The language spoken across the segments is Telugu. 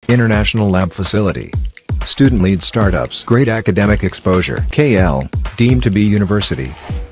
International Lab Facility. Student lead startups. Great academic exposure. KL, deemed to be university.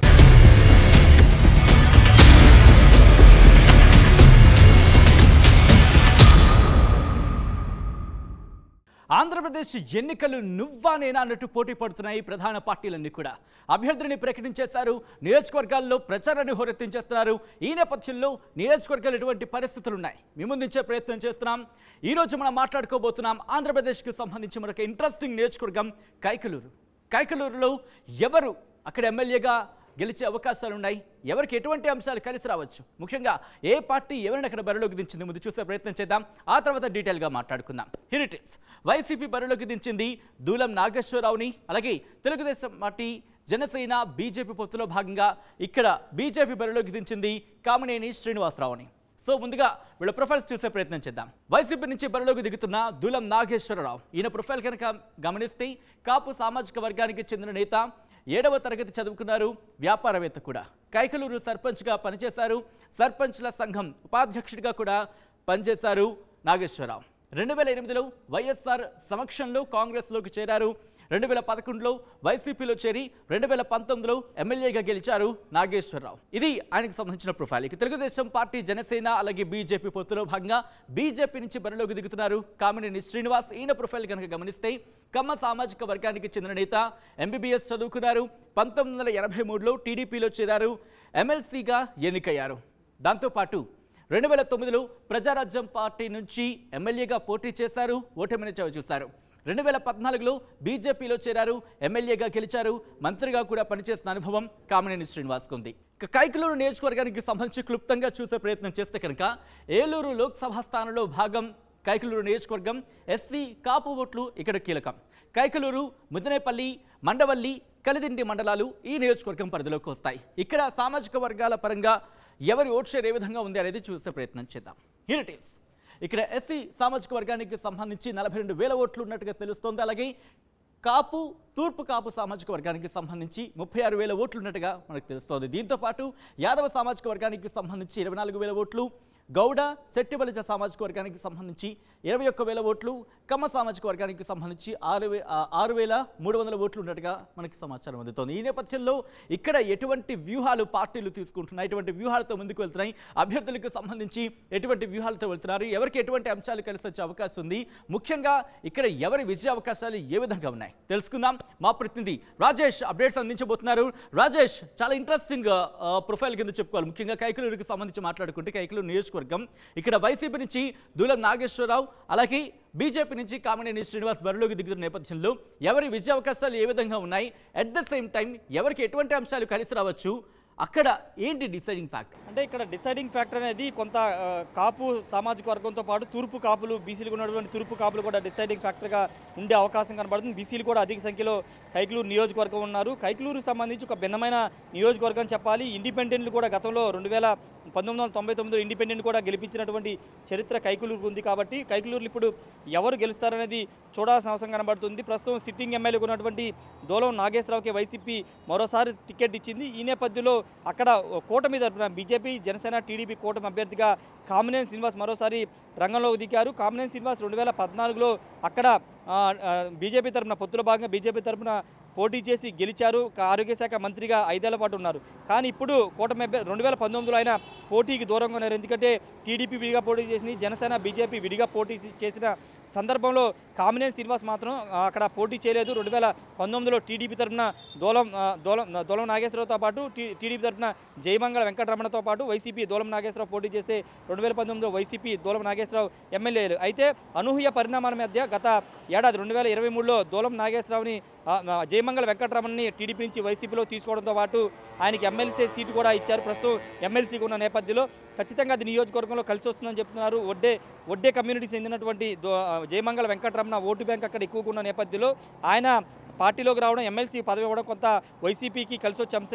Andhra Pradesh ఎన్నికలు నువ్వా నేనా అన్నట్టు పోటీ పడుతున్నాయి ప్రధాన పార్టీలన్నీ కూడా అభ్యర్థిని ప్రకటించేశారు నియోజకవర్గాల్లో ప్రచారాన్ని హోరెత్తించేస్తున్నారు ఈ నేపథ్యంలో నియోజకవర్గాలు ఎటువంటి పరిస్థితులు ఉన్నాయి మీ ముందుంచే ప్రయత్నం చేస్తున్నాం ఈ రోజు మనం మాట్లాడుకోబోతున్నాం ఆంధ్రప్రదేశ్కి సంబంధించి మరొక ఇంట్రెస్టింగ్ నియోజకవర్గం కైకలూరు కైకలూరులో ఎవరు అక్కడ ఎమ్మెల్యేగా గెలిచే అవకాశాలు ఉన్నాయి ఎవరికి ఎటువంటి అంశాలు కలిసి రావచ్చు ముఖ్యంగా ఏ పార్టీ ఎవరిని అక్కడ బరిలోకి దించింది ముందు చూసే ప్రయత్నం చేద్దాం ఆ తర్వాత డీటెయిల్గా మాట్లాడుకుందాం హిరిటిస్ వైసీపీ బరిలోకి దించింది దూలం నాగేశ్వరరావుని అలాగే తెలుగుదేశం పార్టీ జనసేన బీజేపీ పొత్తులో భాగంగా ఇక్కడ బీజేపీ బరిలోకి దించింది కామినేని శ్రీనివాసరావుని సో ముందుగా వీళ్ళ ప్రొఫైల్స్ చూసే ప్రయత్నం చేద్దాం వైసీపీ నుంచి బరిలోకి దిగుతున్న దూలం నాగేశ్వరరావు ఈయన ప్రొఫైల్ కనుక గమనిస్తే కాపు సామాజిక వర్గానికి చెందిన నేత ఏడవ తరగతి చదువుకున్నారు వ్యాపారవేత్త కూడా కైకలూరు సర్పంచ్గా పనిచేశారు సర్పంచ్ల సంఘం ఉపాధ్యక్షుడిగా కూడా పనిచేశారు నాగేశ్వరరావు రెండు వేల ఎనిమిదిలో వైఎస్ఆర్ సమక్షంలో కాంగ్రెస్లోకి చేరారు రెండు వేల పదకొండులో వైసీపీలో చేరి రెండు వేల పంతొమ్మిదిలో ఎమ్మెల్యేగా గెలిచారు నాగేశ్వరరావు ఇది ఆయనకు సంబంధించిన ప్రొఫైల్ ఇక తెలుగుదేశం పార్టీ జనసేన అలాగే బీజేపీ పొత్తులో భాగంగా బీజేపీ నుంచి బరిలోకి దిగుతున్నారు కామినేని శ్రీనివాస్ ఈయన ప్రొఫైల్ కనుక గమనిస్తే కమ్మ సామాజిక వర్గానికి చెందిన నేత ఎంబీబీఎస్ చదువుకున్నారు పంతొమ్మిది వందల ఎనభై మూడులో టీడీపీలో చేరారు ఎమ్మెల్సీగా ఎన్నికయ్యారు దాంతోపాటు రెండు వేల తొమ్మిదిలో ప్రజారాజ్యం పార్టీ నుంచి ఎమ్మెల్యేగా పోటీ చేశారు ఓటమిని చవిచూశారు రెండు వేల పద్నాలుగులో బీజేపీలో చేరారు ఎమ్మెల్యేగా గెలిచారు మంత్రిగా కూడా పనిచేసిన అనుభవం కామినేని శ్రీనివాస్కు ఉంది ఇక కైకలూరు నియోజకవర్గానికి సంబంధించి క్లుప్తంగా చూసే ప్రయత్నం చేస్తే కనుక ఏలూరు లోక్సభ స్థానంలో భాగం కైకలూరు నియోజకవర్గం ఎస్సీ కాపు ఓట్లు ఇక్కడ కీలకం కైకలూరు ముదనేపల్లి మండవల్లి కలిదిండి మండలాలు ఈ నియోజకవర్గం పరిధిలోకి వస్తాయి ఇక్కడ సామాజిక వర్గాల పరంగా ఎవరి ఓట్ షేర్ ఏ విధంగా ఉంది అనేది చూసే ప్రయత్నం చేద్దాం హియర్ ఇట్ ఈస్ ఇక్కడ ఎస్సీ సామాజిక వర్గానికి సంబంధించి నలభై రెండు వేల ఓట్లు ఉన్నట్టుగా తెలుస్తోంది అలాగే కాపు తూర్పు కాపు సామాజిక వర్గానికి సంబంధించి ముప్పై ఆరు వేల ఓట్లు ఉన్నట్టుగా మనకు తెలుస్తోంది దీంతో పాటు యాదవ సామాజిక వర్గానికి సంబంధించి ఇరవై నాలుగు వేల ఓట్లు గౌడ శెట్టిబలిజ సామాజిక వర్గానికి సంబంధించి ఇరవై ఒక్క వేల ఓట్లు కమ్మ సామాజిక వర్గానికి సంబంధించి ఆరు వే ఆ- ఆరు వేల మూడు వందల ఓట్లు ఉన్నట్టుగా మనకి సమాచారం అందుతోంది ఈ నేపథ్యంలో ఇక్కడ ఎటువంటి వ్యూహాలు పార్టీలు తీసుకుంటున్నాయి ఎటువంటి వ్యూహాలతో ముందుకు వెళ్తున్నాయి అభ్యర్థులకు సంబంధించి ఎటువంటి వ్యూహాలతో వెళ్తున్నారు ఎవరికి ఎటువంటి అంశాలు కలిసి వచ్చే అవకాశం ఉంది ముఖ్యంగా ఇక్కడ ఎవరి విజయ అవకాశాలు ఏ విధంగా ఉన్నాయి తెలుసుకుందాం మా ప్రతినిధి రాజేష్ అప్డేట్స్ అందించబోతున్నారు రాజేష్ చాలా ఇంట్రెస్టింగ్ ప్రొఫైల్ కింద చెప్పుకోవాలి ముఖ్యంగా కైకలూరుకి సంబంధించి మాట్లాడుకుంటే కైకలూరు నియోజకవర్గం ఇక్కడ వైసీపీ నుంచి దూలం నాగేశ్వరరావు అలాగే బీజేపీ నుంచి కామినేని శ్రీనివాస్ బరిలోకి దిగుతున్న నేపథ్యంలో ఎవరి విజయ అవకాశాలు ఏ విధంగా ఉన్నాయి అట్ ద సేమ్ టైం ఎవరికి ఎటువంటి అంశాలు కలిసి రావచ్చు అక్కడ ఏంటి డిసైడింగ్ ఫ్యాక్టర్ అంటే ఇక్కడ డిసైడింగ్ ఫ్యాక్టర్ అనేది కొంత ఆ, కాపు సామాజిక వర్గంతో పాటు తూర్పు కాపులు బీసీలు ఉన్నటువంటి తూర్పు కాపులు కూడా డిసైడింగ్ ఫ్యాక్టర్గా ఉండే అవకాశం కనబడుతుంది బీసీలు కూడా అధిక సంఖ్యలో కైకలూరు నియోజకవర్గం ఉన్నారు కైకలూరు సంబంధించి ఒక భిన్నమైన నియోజకవర్గం చెప్పాలి ఇండిపెండెంట్లు కూడా గతంలో రెండు వేల పంతొమ్మిది వందల తొంభై తొమ్మిదిలో ఇండిపెండెంట్ కూడా గెలిపించినటువంటి చరిత్ర కైకలూరుకు ఉంది కాబట్టి కైకలూరులో ఇప్పుడు ఎవరు గెలుస్తారనేది చూడాల్సిన అవసరం కనబడుతుంది ప్రస్తుతం సిట్టింగ్ ఎమ్మెల్యేగా ఉన్నటువంటి దోలం నాగేశ్వరరావుకి వైసీపీ మరోసారి టికెట్ ఇచ్చింది ఈ నేపథ్యంలో అక్కడ కూటమి తరపున బీజేపీ జనసేన టీడీపీ కూటమి అభ్యర్థిగా కామినేని శ్రీనివాస్ మరోసారి రంగంలోకి దిగారు కామినేని శ్రీనివాస్ రెండు వేల పద్నాలుగులో అక్కడ ఆ, ఆ, బీజేపీ తరపున పొత్తుల భాగంగా బీజేపీ తరపున పోటీ చేసి గెలిచారు కా- ఆరోగ్య శాఖ మంత్రిగా ఐదేళ్ల పాటు ఉన్నారు కానీ ఇప్పుడు కూటమి అభ్యర్థి రెండు వేల పంతొమ్మిదిలో ఆయన పోటీకి దూరంగా ఉన్నారు ఎందుకంటే టీడీపీ విడిగా పోటీ చేసింది జనసేన బీజేపీ విడిగా పోటీ చేసిన సందర్భంలో కామినేని శ్రీనివాస్ మాత్రం ఆ, అక్కడ పోటీ చేయలేదు రెండు వేల పంతొమ్మిదిలో టీడీపీ తరపున దోలం ఆ, దోలం దోలం నాగేశ్వరరావుతో పాటు టీ- టీడీపీ తరపున జయమంగళ వెంకటరమణతో పాటు వైసీపీ దోలం నాగేశ్వరరావు పోటీ చేస్తే రెండు వేల పంతొమ్మిదిలో వైసీపీ దోలం నాగేశ్వరరావు ఎమ్మెల్యేలు అయితే అనూహ్య పరిణామాల మధ్య గత ఏడాది రెండు వేల ఇరవై మూడులో దోలం నాగేశ్వరరావుని ఆ, ఆ, జయమంగళ వెంకటరమణని టీడీపీ నుంచి వైసీపీలో తీసుకోవడంతో పాటు ఆయనకి ఎమ్మెల్సీ సీటు కూడా ఇచ్చారు ప్రస్తుతం ఎమ్మెల్సీగా ఉన్న నేపథ్యంలో ఖచ్చితంగా అది నియోజకవర్గంలో కలిసి వస్తుందని చెప్తున్నారు ఒడ్డే ఒడ్డే కమ్యూనిటీ చెందినటువంటి దో- ఆ, జయమంగళ వెంకటరమణ ఓటు బ్యాంక్ అక్కడ ఎక్కువగా ఉన్న నేపథ్యంలో ఆయన పార్టీలోకి రావడం ఎమ్మెల్సీ పదవి ఇవ్వడం కొంత వైసీపీకి కలిసి వచ్చే అంశంగా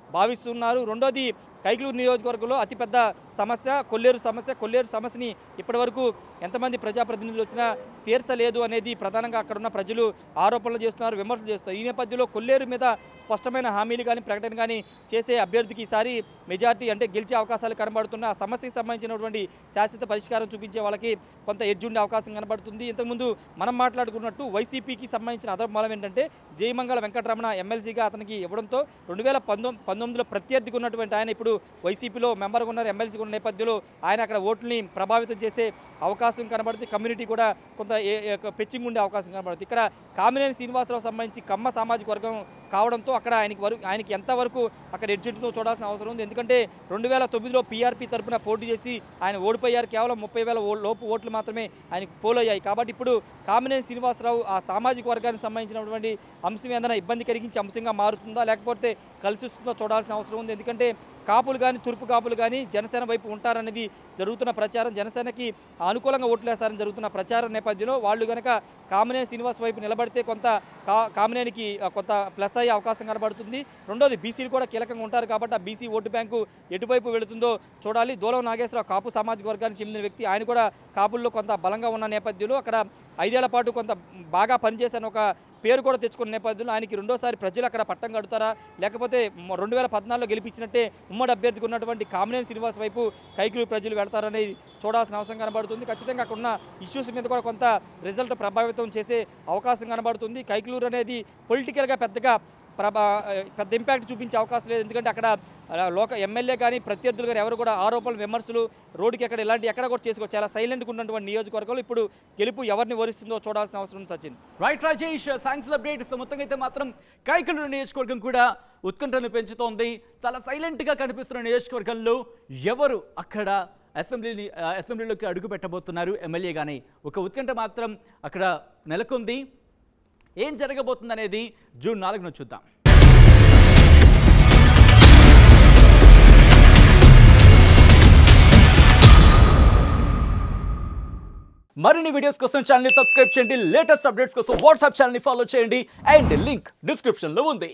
భావిస్తున్నారు రెండోది కైకలూరు నియోజకవర్గంలో అతిపెద్ద సమస్య కొల్లేరు సమస్య కొల్లేరు సమస్యని ఇప్పటివరకు ఎంతమంది ప్రజాప్రతినిధులు వచ్చినా తీర్చలేదు అనేది ప్రధానంగా అక్కడ ఉన్న ప్రజలు ఆరోపణలు చేస్తున్నారు విమర్శలు చేస్తున్నారు ఈ నేపథ్యంలో కొల్లేరు మీద స్పష్టమైన హామీలు కానీ ప్రకటన కానీ చేసే అభ్యర్థికి ఈసారి మెజార్టీ అంటే గెలిచే అవకాశాలు కనబడుతున్న ఆ సమస్యకి సంబంధించినటువంటి శాశ్వత పరిష్కారం చూపించే వాళ్ళకి కొంత ఎడ్జ్ ఉండే అవకాశం కనబడుతుంది ఇంతకుముందు మనం మాట్లాడుకున్నట్టు వైసీపీకి సంబంధించిన అదర్ మూలం ఏంటంటే జయమంగళ వెంకటరమణ ఎమ్మెల్సీగా అతనికి ఇవ్వడంతో రెండు వేల పంతొమ్మిది పంతొమ్మిదిలో ప్రత్యర్థిగా ఉన్నటువంటి ఆయన ఇప్పుడు వైసీపీలో మెంబర్గా ఉన్నారు ఎమ్మెల్సీగా ఉన్న నేపథ్యంలో ఆయన అక్కడ ఓట్లని ప్రభావితం చేసే అవకాశం కనబడుతుంది కమ్యూనిటీ కూడా కొంత ఏ- ఏ- పెచ్చింగ్ ఉండే అవకాశం కనబడుతుంది ఇక్కడ కామినేని శ్రీనివాసరావు సంబంధించి కమ్మ సామాజిక వర్గం కావడంతో అక్కడ ఆయనకి వరకు ఆయనకి ఎంతవరకు అక్కడ ఎడ్జిట్తో చూడాల్సిన అవసరం ఉంది ఎందుకంటే రెండు వేల తొమ్మిదిలో పీఆర్పీ తరపున పోటీ చేసి ఆయన ఓడిపోయారు కేవలం ముప్పై వేల ఓ- లోపు ఓట్లు మాత్రమే ఆయనకు పోలయ్యాయి కాబట్టి ఇప్పుడు కామినేని శ్రీనివాసరావు ఆ సామాజిక వర్గానికి సంబంధించినటువంటి అంశం ఏదైనా ఇబ్బంది కలిగించే అంశంగా మారుతుందా లేకపోతే కలిసి వస్తుందో చూడాల్సిన అవసరం ఉంది ఎందుకంటే కాపులు కానీ తూర్పు కాపులు కానీ జనసేన వైపు ఉంటారనేది జరుగుతున్న ప్రచారం జనసేనకి అనుకూలంగా ఓట్లు వేస్తారని జరుగుతున్న ప్రచారం నేపథ్యంలో వాళ్ళు కనుక కామినేని శ్రీనివాస్ వైపు నిలబడితే కొంత కా కామినేనికి ఆ, కొంత ప్లస్ అయ్యే అవకాశం కనబడుతుంది రెండోది బీసీలు కూడా కీలకంగా ఉంటారు కాబట్టి ఆ బీసీ ఓటు బ్యాంకు ఎటువైపు వెళుతుందో చూడాలి దూలం నాగేశ్వరరావు కాపు సామాజిక వర్గానికి చెందిన వ్యక్తి ఆయన కూడా కాపుల్లో కొంత బలంగా ఉన్న నేపథ్యంలో అక్కడ ఐదేళ్ల పాటు కొంత బాగా పనిచేసిన ఒక పేరు కూడా తెచ్చుకున్న నేపథ్యంలో ఆయనకి రెండోసారి ప్రజలు అక్కడ పట్టం కడుతారా లేకపోతే మ- రెండు వేల పద్నాలుగులో గెలిపించినట్టే ఉమ్మడి అభ్యర్థికి ఉన్నటువంటి కామినేని శ్రీనివాస్ వైపు కైకిలు ప్రజలు వెళ్తారనేది చూడాల్సిన అవసరం కనబడుతుంది ఖచ్చితంగా అక్కడ ఉన్న ఇష్యూస్ మీద కూడా కొంత రిజల్ట్ ప్రభావితం చేసే అవకాశం కనబడుతుంది కైకిలూరు అనేది పొలిటికల్గా పెద్దగా ప్రభా పెద్ద ఇంపాక్ట్ చూపించే అవకాశం లేదు ఎందుకంటే అక్కడ ఆ, లోక ఎమ్మెల్యే కానీ ప్రత్యర్థులు కానీ ఎవరు కూడా ఆరోపణలు విమర్శలు రోడ్డుకి ఎక్కడ ఇలాంటి ఎక్కడ కూడా చేసుకో చాలా సైలెంట్గా ఉన్నటువంటి నియోజకవర్గంలో ఇప్పుడు గెలుపు ఎవరిని వరిస్తుందో చూడాల్సిన అవసరం ఉంది Sachin right Rajesh thanks update so మొత్తంగా అయితే మాత్రం కైకలూరు నియోజకవర్గం కూడా ఉత్కంఠను పెంచుతోంది చాలా సైలెంట్గా కనిపిస్తున్న నియోజకవర్గంలో ఎవరు అక్కడ అసెంబ్లీని ఆ, అసెంబ్లీలోకి అడుగు పెట్టబోతున్నారు ఎమ్మెల్యే కానీ ఒక ఉత్కంఠ మాత్రం అక్కడ నెలకొంది ఏం జరగబోతుందనేది జూన్ నాలుగున చూద్దాం మరిన్ని వీడియోస్ కోసం ఛానల్ సబ్స్క్రైబ్ చేయండి లేటెస్ట్ అప్డేట్స్ కోసం వాట్సాప్ ఛానల్ ఫాలో చేయండి అండ్ లింక్ డిస్క్రిప్షన్లో ఉంది